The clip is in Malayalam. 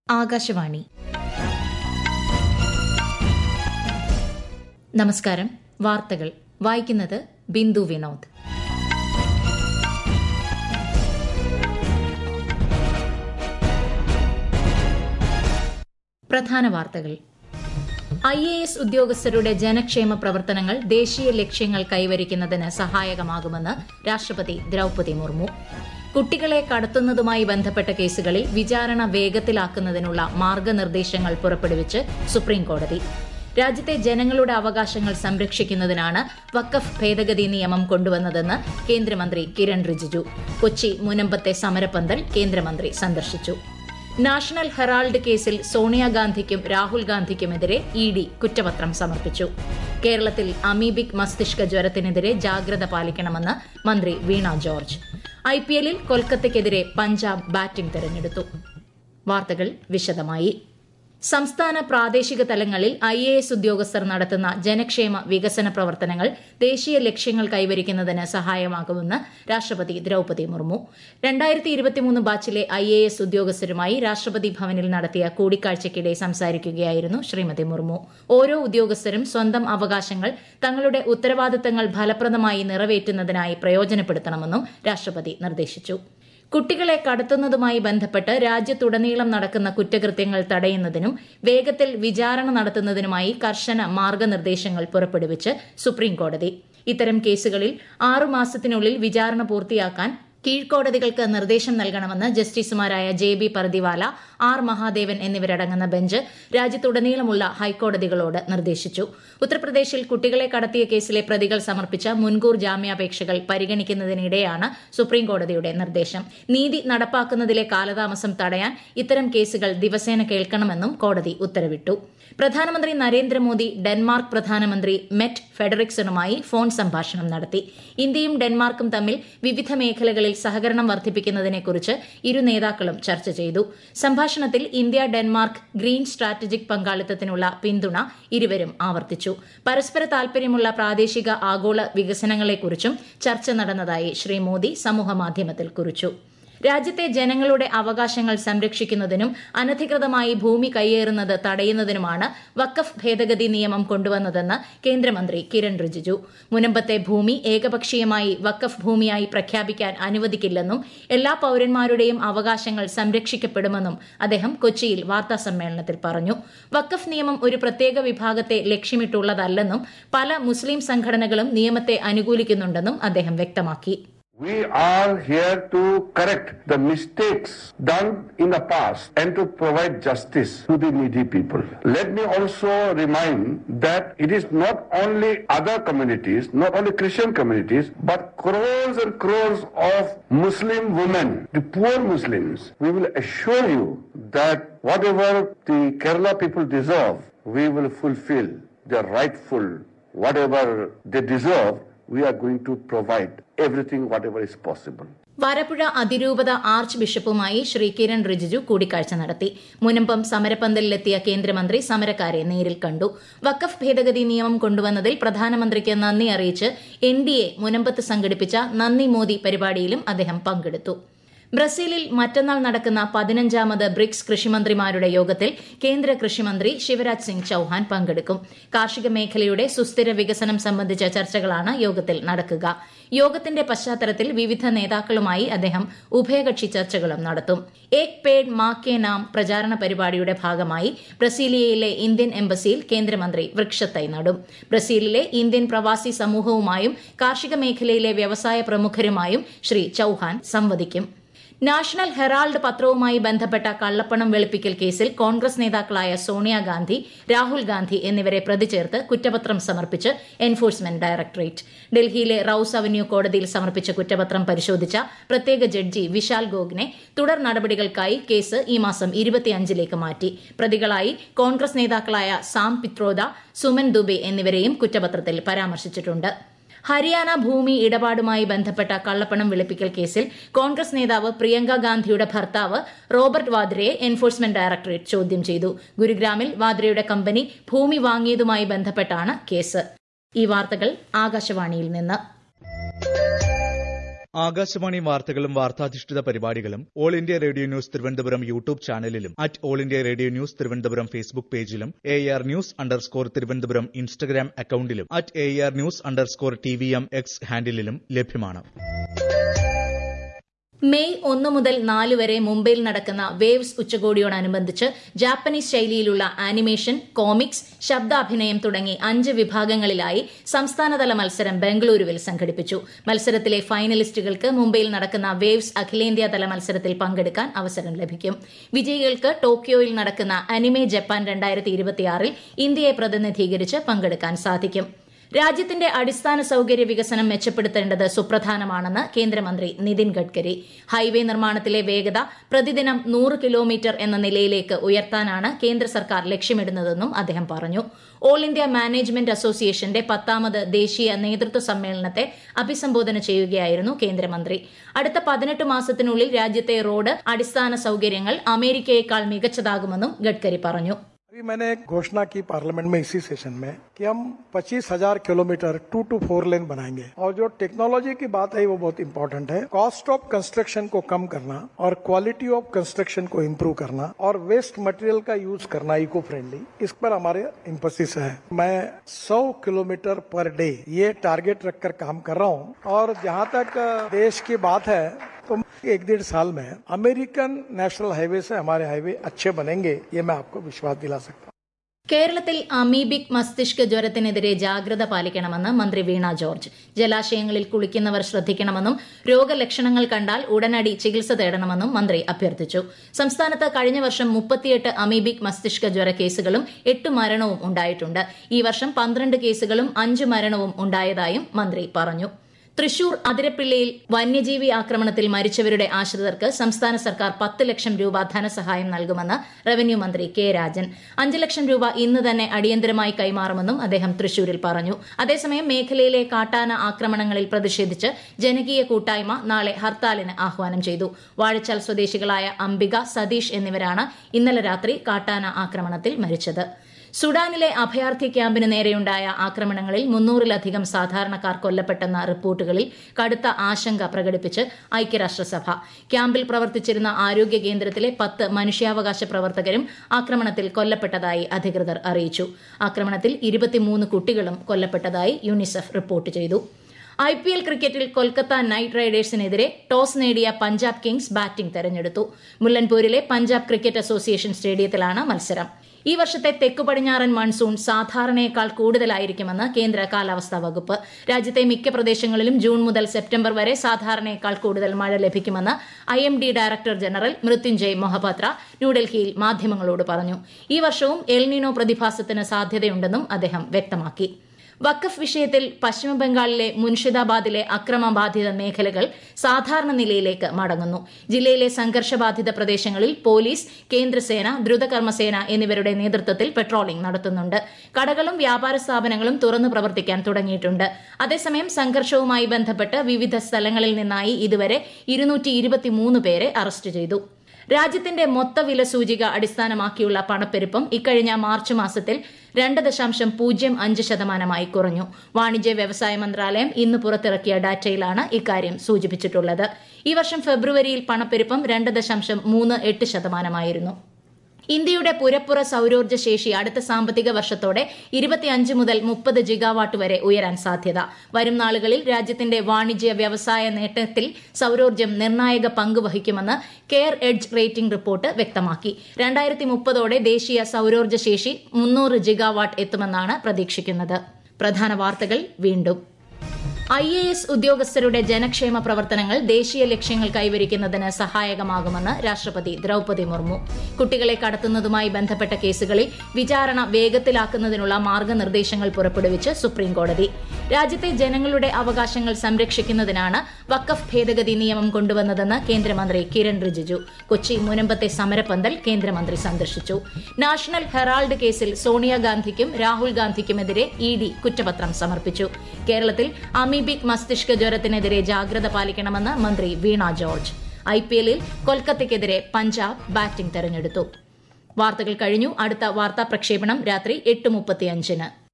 ആകാശവാണി നമസ്കാരം വാർത്തകൾ വായിക്കുന്നത് ബിന്ദു വിനോദ് പ്രധാന വാർത്തകൾ ഐ എ എസ് ഉദ്യോഗസ്ഥരുടെ ജനക്ഷേമ പ്രവർത്തനങ്ങൾ ദേശീയ ലക്ഷ്യങ്ങൾ കൈവരിക്കുന്നതിന് സഹായകമാകുമെന്ന് രാഷ്ട്രപതി ദ്രൌപതി മുർമു കുട്ടികളെ കടത്തുന്നതുമായി ബന്ധപ്പെട്ട കേസുകളിൽ വിചാരണ വേഗത്തിലാക്കുന്നതിനുള്ള മാർഗനിർദ്ദേശങ്ങൾ പുറപ്പെടുവിച്ച് സുപ്രീംകോടതി രാജ്യത്തെ ജനങ്ങളുടെ അവകാശങ്ങൾ സംരക്ഷിക്കുന്നതിനാണ് വക്കഫ് ഭേദഗതി നിയമം കൊണ്ടുവന്നതെന്ന് കേന്ദ്രമന്ത്രി കിരൺ റിജിജു കൊച്ചി മുനമ്പത്തെ സമരപ്പന്തൽ കേന്ദ്രമന്ത്രി സന്ദർശിച്ചു നാഷണൽ ഹെറാൾഡ് കേസിൽ സോണിയാഗാന്ധിക്കും രാഹുൽ ഗാന്ധിക്കുമെതിരെ ഇ ഡി കുറ്റപത്രം സമർപ്പിച്ചു കേരളത്തിൽ അമീബിക് മസ്തിഷ്ക ജ്വരത്തിനെതിരെ ജാഗ്രത പാലിക്കണമെന്ന് മന്ത്രി വീണ ജോർജ് ഐപിഎല്ലിൽ കൊൽക്കത്തയ്ക്കെതിരെ പഞ്ചാബ് ബാറ്റിംഗ് തെരഞ്ഞെടുത്തു വാർത്തകൾ വിശദമായി സംസ്ഥാന പ്രാദേശിക തലങ്ങളിൽ ഐ എ എസ് ഉദ്യോഗസ്ഥർ നടത്തുന്ന ജനക്ഷേമ വികസന പ്രവർത്തനങ്ങൾ ദേശീയ ലക്ഷ്യങ്ങൾ കൈവരിക്കുന്നതിന് സഹായമാകുമെന്ന് രാഷ്ട്രപതി ദ്രൌപതി മുർമു രണ്ടായിരത്തി ഇരുപത്തിമൂന്ന് ബാച്ചിലെ ഐ എ എസ് ഉദ്യോഗസ്ഥരുമായി രാഷ്ട്രപതി ഭവനിൽ നടത്തിയ കൂടിക്കാഴ്ചയ്ക്കിടെ സംസാരിക്കുകയായിരുന്നു ശ്രീമതി മുർമു ഓരോ ഉദ്യോഗസ്ഥരും സ്വന്തം അവകാശങ്ങൾ തങ്ങളുടെ ഉത്തരവാദിത്തങ്ങൾ ഫലപ്രദമായി നിറവേറ്റുന്നതിനായി പ്രയോജനപ്പെടുത്തണമെന്നും രാഷ്ട്രപതി നിർദ്ദേശിച്ചു കുട്ടികളെ കടത്തുന്നതുമായി ബന്ധപ്പെട്ട് രാജ്യത്തുടനീളം നടക്കുന്ന കുറ്റകൃത്യങ്ങൾ തടയുന്നതിനും വേഗത്തിൽ വിചാരണ നടത്തുന്നതിനുമായി കർശന മാർഗനിർദ്ദേശങ്ങൾ പുറപ്പെടുവിച്ച് സുപ്രീംകോടതി ഇത്തരം കേസുകളിൽ ആറുമാസത്തിനുള്ളിൽ വിചാരണ പൂർത്തിയാക്കാൻ കീഴ്ക്കോടതികൾക്ക് നിർദ്ദേശം നൽകണമെന്ന് ജസ്റ്റിസുമാരായ J B Pardiwala R Mahadevan എന്നിവരടങ്ങുന്ന ബെഞ്ച് രാജ്യത്തുടനീളമുള്ള ഹൈക്കോടതികളോട് നിർദ്ദേശിച്ചു ഉത്തർപ്രദേശിൽ കുട്ടികളെ കടത്തിയ കേസിലെ പ്രതികൾ സമർപ്പിച്ച മുൻകൂർ ജാമ്യാപേക്ഷകൾ പരിഗണിക്കുന്നതിനിടെയാണ് സുപ്രീംകോടതിയുടെ നിർദ്ദേശം നീതി നടപ്പാക്കുന്നതിലെ കാലതാമസം തടയാൻ ഇത്തരം കേസുകൾ ദിവസേന കേൾക്കണമെന്നും കോടതി ഉത്തരവിട്ടു പ്രധാനമന്ത്രി നരേന്ദ്രമോദി ഡെൻമാർക്ക് പ്രധാനമന്ത്രി മെറ്റ് ഫെഡറിക്സണുമായി ഫോൺ സംഭാഷണം നടത്തി ഇന്ത്യയും ഡെൻമാർക്കും തമ്മിൽ വിവിധ മേഖലകളിൽ സഹകരണം വർദ്ധിപ്പിക്കുന്നതിനെക്കുറിച്ച് ഇരു നേതാക്കളും ചർച്ച ചെയ്തു സംഭാഷണത്തിൽ ഇന്ത്യ ഡെൻമാർക്ക് ഗ്രീൻ സ്ട്രാറ്റജിക് പങ്കാളിത്തത്തിനുള്ള പിന്തുണ ഇരുവരും ആവർത്തിച്ചു പരസ്പര താൽപര്യമുള്ള പ്രാദേശിക ആഗോള വികസനങ്ങളെക്കുറിച്ചും ചർച്ച നടന്നതായി ശ്രീ മോദി സമൂഹമാധ്യമത്തിൽ കുറിച്ചു രാജ്യത്തെ ജനങ്ങളുടെ അവകാശങ്ങൾ സംരക്ഷിക്കുന്നതിനും അനധികൃതമായി ഭൂമി കയ്യേറുന്നത് തടയുന്നതിനുമാണ് വക്കഫ് ഭേദഗതി നിയമം കൊണ്ടുവന്നതെന്ന് കേന്ദ്രമന്ത്രി കിരൺ റിജിജു മുനമ്പത്തെ ഭൂമി ഏകപക്ഷീയമായി വക്കഫ് ഭൂമിയായി പ്രഖ്യാപിക്കാൻ അനുവദിക്കില്ലെന്നും എല്ലാ പൌരന്മാരുടെയും അവകാശങ്ങൾ സംരക്ഷിക്കപ്പെടുമെന്നും അദ്ദേഹം കൊച്ചിയിൽ വാർത്താസമ്മേളനത്തിൽ പറഞ്ഞു വക്കഫ് നിയമം ഒരു പ്രത്യേക വിഭാഗത്തെ ലക്ഷ്യമിട്ടുള്ളതല്ലെന്നും പല മുസ്ലിം സംഘടനകളും നിയമത്തെ അനുകൂലിക്കുന്നുണ്ടെന്നും അദ്ദേഹം വ്യക്തമാക്കി We are here to correct the mistakes done in the past and to provide justice to the needy people. Let me also remind that it is not only other communities, not only Christian communities, but crores and crores of Muslim women, the poor Muslims. We will assure you that whatever the Kerala people deserve, we will fulfill their rightful, whatever they deserve, we are going to provide everything whatever is possible. Varapuzha അതിരൂപത ആർച്ച് ബിഷപ്പുമായി ശ്രീ കിരൺ റിജിജു കൂടിക്കാഴ്ച നടത്തി മുനമ്പം സമരപ്പന്തലിലെത്തിയ കേന്ദ്രമന്ത്രി സമരക്കാരെ നേരിൽ കണ്ടു വക്കഫ് ഭേദഗതി നിയമം കൊണ്ടുവന്നതിൽ പ്രധാനമന്ത്രിക്ക് നന്ദി അറിയിച്ച് എൻ ഡി എ മുനമ്പത്ത് സംഘടിപ്പിച്ച നന്ദി മോദി പരിപാടിയിലും അദ്ദേഹം പങ്കെടുത്തു ബ്രസീലിൽ മറ്റന്നാൾ നടക്കുന്ന പതിനഞ്ചാമത് ബ്രിക്സ് കൃഷിമന്ത്രിമാരുടെ യോഗത്തിൽ കേന്ദ്ര കൃഷിമന്ത്രി ശിവരാജ് സിംഗ് ചൌഹാൻ പങ്കെടുക്കും കാർഷിക മേഖലയുടെ സുസ്ഥിര വികസനം സംബന്ധിച്ച ചർച്ചകളാണ് യോഗത്തിൽ നടക്കുക യോഗത്തിന്റെ പശ്ചാത്തലത്തിൽ വിവിധ നേതാക്കളുമായി അദ്ദേഹം ഉഭയകക്ഷി ചർച്ചകളും നടത്തും ഏക് പേഡ് മാ കെ നാം പ്രചാരണ പരിപാടിയുടെ ഭാഗമായി ബ്രസീലിയയിലെ ഇന്ത്യൻ എംബസിയിൽ കേന്ദ്രമന്ത്രി വൃക്ഷത്തൈ നടും ബ്രസീലിലെ ഇന്ത്യൻ പ്രവാസി സമൂഹവുമായും കാർഷിക മേഖലയിലെ വ്യവസായ പ്രമുഖരുമായും ശ്രീ ചൌഹാൻ സംവദിക്കും നാഷണൽ ഹെറാൾഡ് പത്രവുമായി ബന്ധപ്പെട്ട കള്ളപ്പണം വെളുപ്പിക്കൽ കേസിൽ കോൺഗ്രസ് നേതാക്കളായ സോണിയാഗാന്ധി രാഹുൽ ഗാന്ധി എന്നിവരെ പ്രതി ചേർത്ത് കുറ്റപത്രം സമർപ്പിച്ച് എൻഫോഴ്സ്മെന്റ് ഡയറക്ടറേറ്റ് ഡൽഹിയിലെ റൌസ് അവന്യൂ കോടതിയിൽ സമർപ്പിച്ച കുറ്റപത്രം പരിശോധിച്ച പ്രത്യേക ജഡ്ജി വിശാൽ ഗോഗിനെ തുടർ നടപടികൾക്കായി കേസ് ഈ മാസം ഇരുപത്തിയഞ്ചിലേക്ക് മാറ്റി പ്രതികളായി കോൺഗ്രസ് നേതാക്കളായ സാം പിത്രോദ സുമൻ ദുബെ എന്നിവരെയും കുറ്റപത്രത്തിൽ പരാമർശിച്ചിട്ടുണ്ട് ഹരിയാന ഭൂമി ഇടപാടുമായി ബന്ധപ്പെട്ട കള്ളപ്പണം വെളുപ്പിക്കൽ കേസിൽ കോൺഗ്രസ് നേതാവ് പ്രിയങ്ക ഗാന്ധിയുടെ ഭർത്താവ് റോബർട്ട് വാദ്രയെ എൻഫോഴ്സ്മെന്റ് ഡയറക്ടറേറ്റ് ചോദ്യം ചെയ്തു ഗുരുഗ്രാമിൽ വാദ്രയുടെ കമ്പനി ഭൂമി വാങ്ങിയതുമായി ബന്ധപ്പെട്ടാണ് കേസ് ഈ വാർത്തകൾ ആകാശവാണിയിൽ നിന്ന് ആകാശവാണി വാർത്തകളും വാർത്താധിഷ്ഠിത പരിപാടികളും all India radio news Thiruvananthapuram YouTube ചാനലിലും at all India radio news Thiruvananthapuram Facebook പേജിലും A R news underscore Thiruvananthapuram Instagram അക്കൌണ്ടിലും at A R news underscore T V M X ഹാൻഡിലും ലഭ്യമാണ് മെയ് ഒന്ന് മുതൽ നാല് വരെ മുംബൈയിൽ നടക്കുന്ന വേവ്സ് ഉച്ചകോടിയോടനുബന്ധിച്ച് ജാപ്പനീസ് ശൈലിയിലുള്ള ആനിമേഷൻ കോമിക്സ് ശബ്ദാഭിനയം തുടങ്ങി അഞ്ച് വിഭാഗങ്ങളിലായി സംസ്ഥാനതല മത്സരം ബംഗളൂരുവിൽ സംഘടിപ്പിച്ചു മത്സരത്തിലെ ഫൈനലിസ്റ്റുകൾക്ക് മുംബൈയിൽ നടക്കുന്ന വേവ്സ് അഖിലേന്ത്യാതല മത്സരത്തിൽ പങ്കെടുക്കാൻ അവസരം ലഭിക്കും വിജയികൾക്ക് ടോക്കിയോയിൽ നടക്കുന്ന അനിമെ ജപ്പാൻ രണ്ടായിരത്തി ഇരുപത്തിയാറിൽ ഇന്ത്യയെ പ്രതിനിധീകരിച്ച് പങ്കെടുക്കാൻ സാധിക്കും രാജ്യത്തിന്റെ അടിസ്ഥാന സൌകര്യ വികസനം മെച്ചപ്പെടുത്തേണ്ടത് സുപ്രധാനമാണെന്ന് കേന്ദ്രമന്ത്രി നിതിൻ ഗഡ്കരി ഹൈവേ നിർമ്മാണത്തിലെ വേഗത പ്രതിദിനം നൂറ് കിലോമീറ്റർ എന്ന നിലയിലേക്ക് ഉയർത്താനാണ് കേന്ദ്ര സർക്കാർ ലക്ഷ്യമിടുന്നതെന്നും അദ്ദേഹം പറഞ്ഞു ഓൾ ഇന്ത്യ മാനേജ്മെന്റ് അസോസിയേഷന്റെ പത്താമത് ദേശീയ നേതൃത്വ സമ്മേളനത്തെ അഭിസംബോധന ചെയ്യുകയായിരുന്നു കേന്ദ്രമന്ത്രി അടുത്ത പതിനെട്ട് മാസത്തിനുള്ളിൽ രാജ്യത്തെ റോഡ് അടിസ്ഥാന സൌകര്യങ്ങൾ അമേരിക്കയേക്കാൾ മികച്ചതാകുമെന്നും ഗഡ്കരി പറഞ്ഞു अभी मैंने एक घोषणा की पार्लियामेंट में इसी सेशन में कि हम पच्चीस हजार kilometre two to four lane बनाएंगे और जो टेक्नोलॉजी की बात है वो बहुत इंपॉर्टेंट है कॉस्ट ऑफ कंस्ट्रक्शन को कम करना और क्वालिटी ऑफ कंस्ट्रक्शन को इम्प्रूव करना और वेस्ट मटेरियल का यूज करना इको फ्रेंडली इस पर हमारे इम्पोसिस है मैं 100 किलोमीटर पर डे ये टारगेट रखकर काम कर रहा हूँ और जहाँ तक देश की बात है तो एक डेढ़ साल में अमेरिकन नेशनल हाईवे से हमारे हाईवे अच्छे बनेंगे ये मैं आपको विश्वास दिला सकता हूँ കേരളത്തിൽ അമീബിക് മസ്തിഷ്ക ജ്വരത്തിനെതിരെ ജാഗ്രത പാലിക്കണമെന്ന് മന്ത്രി വീണ ജോർജ് ജലാശയങ്ങളിൽ കുളിക്കുന്നവർ ശ്രദ്ധിക്കണമെന്നും രോഗലക്ഷണങ്ങൾ കണ്ടാൽ ഉടനടി ചികിത്സ തേടണമെന്നും മന്ത്രി അഭ്യർത്ഥിച്ചു സംസ്ഥാനത്ത് കഴിഞ്ഞ വർഷം മുപ്പത്തിയെട്ട് അമീബിക് മസ്തിഷ്ക ജ്വര കേസുകളും എട്ട് മരണവും ഉണ്ടായിട്ടുണ്ട് ഈ വർഷം പന്ത്രണ്ട് കേസുകളും അഞ്ച് മരണവും ഉണ്ടായതായും മന്ത്രി പറഞ്ഞു തൃശൂർ അതിരപ്പിള്ളിയിൽ വന്യജീവി ആക്രമണത്തിൽ മരിച്ചവരുടെ ആശ്രിതർക്ക് സംസ്ഥാന സർക്കാർ പത്ത് ലക്ഷം രൂപ ധനസഹായം നൽകുമെന്ന് റവന്യൂ മന്ത്രി കെ രാജൻ അഞ്ച് ലക്ഷം രൂപ ഇന്ന് തന്നെ അടിയന്തരമായി കൈമാറുമെന്നും അദ്ദേഹം തൃശൂരിൽ പറഞ്ഞു അതേസമയം മേഖലയിലെ കാട്ടാന ആക്രമണങ്ങളിൽ പ്രതിഷേധിച്ച് ജനകീയ കൂട്ടായ്മ നാളെ ഹർത്താലിന് ആഹ്വാനം ചെയ്തു വാഴച്ചാൽ സ്വദേശികളായ അംബിക സതീഷ് എന്നിവരാണ് ഇന്നലെ രാത്രി കാട്ടാന ആക്രമണത്തിൽ മരിച്ചത് സുഡാനിലെ അഭയാർത്ഥി ക്യാമ്പിന് നേരെയുണ്ടായ ആക്രമണങ്ങളിൽ മുന്നൂറിലധികം സാധാരണക്കാർ കൊല്ലപ്പെട്ടെന്ന റിപ്പോർട്ടുകളിൽ കടുത്ത ആശങ്ക പ്രകടിപ്പിച്ച് ഐക്യരാഷ്ട്രസഭ ക്യാമ്പിൽ പ്രവർത്തിച്ചിരുന്ന ആരോഗ്യ കേന്ദ്രത്തിലെ പത്ത് മനുഷ്യാവകാശ പ്രവർത്തകരും ആക്രമണത്തിൽ കൊല്ലപ്പെട്ടതായി അധികൃതർ അറിയിച്ചു ആക്രമണത്തിൽ ഇരുപത്തിമൂന്ന് കുട്ടികളും കൊല്ലപ്പെട്ടതായി യുനിസെഫ് റിപ്പോർട്ട് ചെയ്തു ഐ പി എൽ ക്രിക്കറ്റിൽ കൊൽക്കത്ത നൈറ്റ് റൈഡേഴ്സിനെതിരെ ടോസ് നേടിയ പഞ്ചാബ് കിങ്സ് ബാറ്റിംഗ് തെരഞ്ഞെടുത്തു മുല്ലൻപൂരിലെ പഞ്ചാബ് ക്രിക്കറ്റ് അസോസിയേഷൻ സ്റ്റേഡിയത്തിലാണ് മത്സരം ഈ വർഷത്തെ തെക്കു പടിഞ്ഞാറൻ മൺസൂൺ സാധാരണയേക്കാൾ കൂടുതലായിരിക്കുമെന്ന് കേന്ദ്ര കാലാവസ്ഥാ വകുപ്പ് രാജ്യത്തെ മിക്ക പ്രദേശങ്ങളിലും ജൂൺ മുതൽ സെപ്റ്റംബർ വരെ സാധാരണയേക്കാൾ കൂടുതൽ മഴ ലഭിക്കുമെന്ന് I M D director general Mrityunjay Mohapatra ന്യൂഡൽഹിയിൽ മാധ്യമങ്ങളോട് പറഞ്ഞു ഈ വർഷവും എൽനിനോ പ്രതിഭാസത്തിന് സാധ്യതയുണ്ടെന്നും അദ്ദേഹം വ്യക്തമാക്കി വഖഫ് വിഷയത്തിൽ പശ്ചിമബംഗാളിലെ മുൻഷിദാബാദിലെ അക്രമബാധിത മേഖലകൾ സാധാരണ നിലയിലേക്ക് മടങ്ങുന്നു ജില്ലയിലെ സംഘർഷബാധിത പ്രദേശങ്ങളിൽ പോലീസ് കേന്ദ്രസേന ദ്രുതകർമ്മസേന എന്നിവരുടെ നേതൃത്വത്തിൽ പെട്രോളിംഗ് നടത്തുന്നുണ്ട് കടകളും വ്യാപാര സ്ഥാപനങ്ങളും തുറന്നു പ്രവർത്തിക്കാൻ തുടങ്ങിയിട്ടുണ്ട് അതേസമയം സംഘർഷവുമായി ബന്ധപ്പെട്ട് വിവിധ സ്ഥലങ്ങളിൽ നിന്നായി ഇതുവരെ ഇരുന്നൂറ്റി പേരെ അറസ്റ്റ് ചെയ്തു രാജ്യത്തിന്റെ മൊത്തവില സൂചിക അടിസ്ഥാനമാക്കിയുള്ള പണപ്പെരുപ്പം ഇക്കഴിഞ്ഞ മാർച്ച് മാസത്തിൽ രണ്ട് ദശാംശം പൂജ്യം അഞ്ച് ശതമാനമായി കുറഞ്ഞു വാണിജ്യ വ്യവസായ മന്ത്രാലയം ഇന്ന് പുറത്തിറക്കിയ ഡാറ്റയിലാണ് ഇക്കാര്യം സൂചിപ്പിച്ചിട്ടുള്ളത് ഈ വർഷം ഫെബ്രുവരിയിൽ പണപ്പെരുപ്പം രണ്ട് ദശാംശം മൂന്ന് എട്ട് ശതമാനമായിരുന്നു ഇന്ത്യയുടെ പുരപ്പുറ സൌരോർജ്ജ ശേഷി അടുത്ത സാമ്പത്തിക വർഷത്തോടെ ഇരുപത്തിയഞ്ച് മുതൽ മുപ്പത് ജിഗാവാട്ട് വരെ ഉയരാൻ സാധ്യത വരും നാളുകളിൽ രാജ്യത്തിന്റെ വാണിജ്യ വ്യവസായ നേട്ടത്തിൽ സൌരോർജ്ജം നിർണായക പങ്ക് വഹിക്കുമെന്ന് കെയർ എഡ്ജ് റേറ്റിംഗ് റിപ്പോർട്ട് വ്യക്തമാക്കി രണ്ടായിരത്തി മുപ്പതോടെ ദേശീയ സൌരോർജ്ജ ശേഷി മുന്നൂറ് ജിഗാവാട്ട് എത്തുമെന്നാണ് പ്രതീക്ഷിക്കുന്നത് പ്രധാന വാർത്തകൾ വീണ്ടും ഐ എ എസ് ഉദ്യോഗസ്ഥരുടെ ജനക്ഷേമ പ്രവർത്തനങ്ങൾ ദേശീയ ലക്ഷ്യങ്ങൾ കൈവരിക്കുന്നതിന് സഹായകമാകുമെന്ന് രാഷ്ട്രപതി ദ്രൌപതി മുർമു കുട്ടികളെ കടത്തുന്നതുമായി ബന്ധപ്പെട്ട കേസുകളിൽ വിചാരണ വേഗത്തിലാക്കുന്നതിനുള്ള മാർഗനിർദ്ദേശങ്ങൾ പുറപ്പെടുവിച്ച് സുപ്രീംകോടതി രാജ്യത്തെ ജനങ്ങളുടെ അവകാശങ്ങൾ സംരക്ഷിക്കുന്നതിനാണ് വക്കഫ് ഭേദഗതി നിയമം കൊണ്ടുവന്നതെന്ന് കേന്ദ്രമന്ത്രി കിരൺ റിജിജു കൊച്ചി മുനമ്പത്തെ സമരപ്പന്തൽ കേന്ദ്രമന്ത്രി സന്ദർശിച്ചു നാഷണൽ ഹെറാൾഡ് കേസിൽ സോണിയാഗാന്ധിക്കും രാഹുൽ ഗാന്ധിക്കുമെതിരെ ഇ ഡി കുറ്റപത്രം സമർപ്പിച്ചു കേരളത്തിൽ അമീബിക് മസ്തിഷ്ക ജ്വരത്തിനെതിരെ ജാഗ്രത പാലിക്കണമെന്ന് മന്ത്രി വീണ ജോർജ് ഐ പി എല്ലിൽ കൊൽക്കത്തയ്ക്കെതിരെ പഞ്ചാബ് ബാറ്റിംഗ് തെരഞ്ഞെടുത്തു വാർത്തകൾ കഴിഞ്ഞു അടുത്ത വാർത്താ പ്രക്ഷേപണം രാത്രി എട്ട് മുപ്പത്തിയഞ്ചിന്